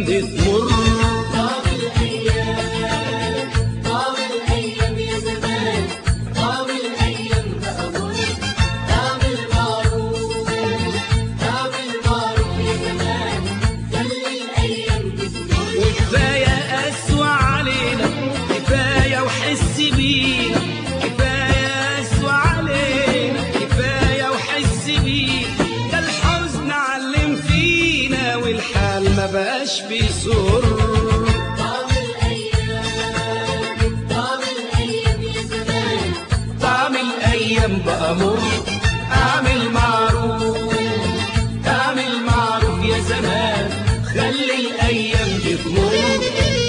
بتمر طاب الأيام طاب الأيام يا زمان طاب الأيام بقى مر طاب المعروف طاب المعروف يا زمان خلي الأيام بتمر وكفاية أسوأ علينا كفاية وحس بينا كفاية أسوأ علينا كفاية وحس بينا ده الحزن علم فينا والحال ما بقاش بيسر طاب الأيام طاب الأيام يا زمان طعم الأيام بقى مر أعمل معروف أعمل معروف يا زمان خلي الأيام بتمر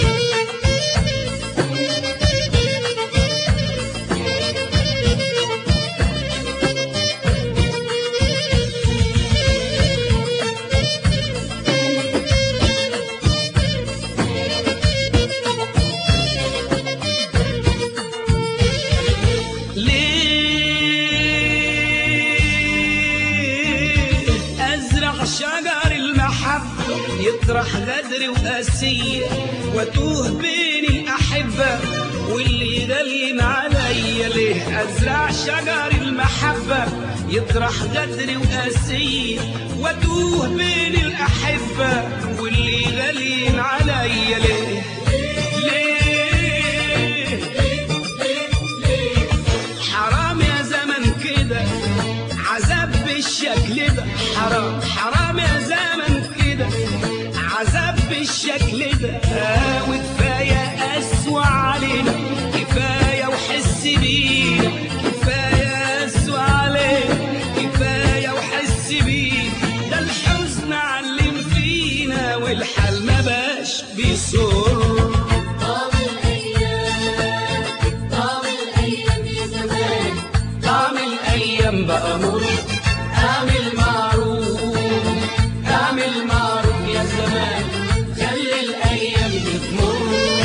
ليه أزرع شجر المحبة يطرح غدر وقاسية وأتوه بين الأحبة واللي يدلن عليا ليه أزرع شجر المحبة يطرح غدر وقاسية وأتوه بين الأحبة واللي يدلن عليا ليه ليه حرام يا زمن كده عذاب بالشكل ده حرام حرام يا زمن كده عذاب بالشكل ده آه وكفاية أسوأ علينا كفاية وحس بينا كفاية أسوأ علينا كفاية وحس بينا ده الحزن علم فينا والحال ما باش بيسر طاب الأيام طاب الأيام يا زمان طعم الأيام بقى مر أعمل معروف أعمل معروف يا زمان خلي الأيام بتمر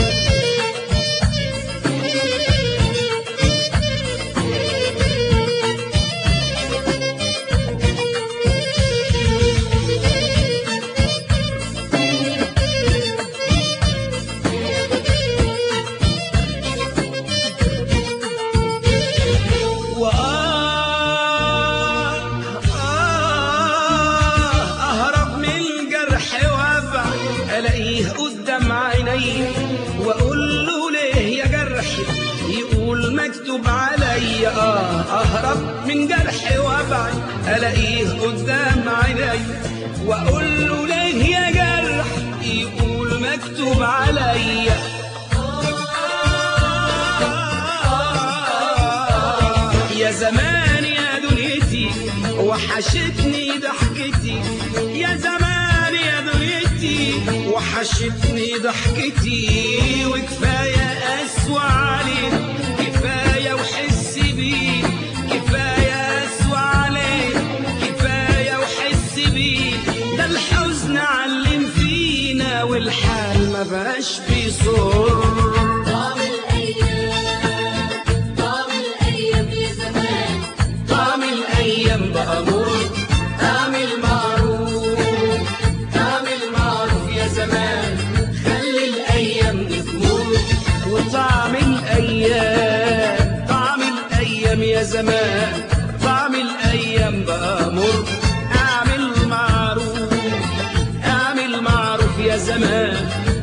وآه أهرب من الجرح وأبعد ألاقيه قدام عيني وأقول له ليه يا جرحي يقول مكتوب عليا آه أهرب من جرحي وأبعد ألاقيه قدام عيني وأقول له ليه يا جرح يقول مكتوب عليا يا زمان يا دنيتي وحشتني ضحكتي يا زمان يا دنيتي وحشتني ضحكتي وكفاية أسوأ علينا كفاية وحس بينا كفاية أسوأ علينا كفاية وحس بينا ده الحزن علم فينا والحال ما بقاش بيصر طاب الأيام طاب الأيام يا زمان طعم الأيام بقى مر أعمل معروف أعمل معروف يا زمان خلي الأيام تمر وطعم الأيام طعم الأيام يا زمان طعم الأيام بقى مر أعمل معروف أعمل معروف يا زمان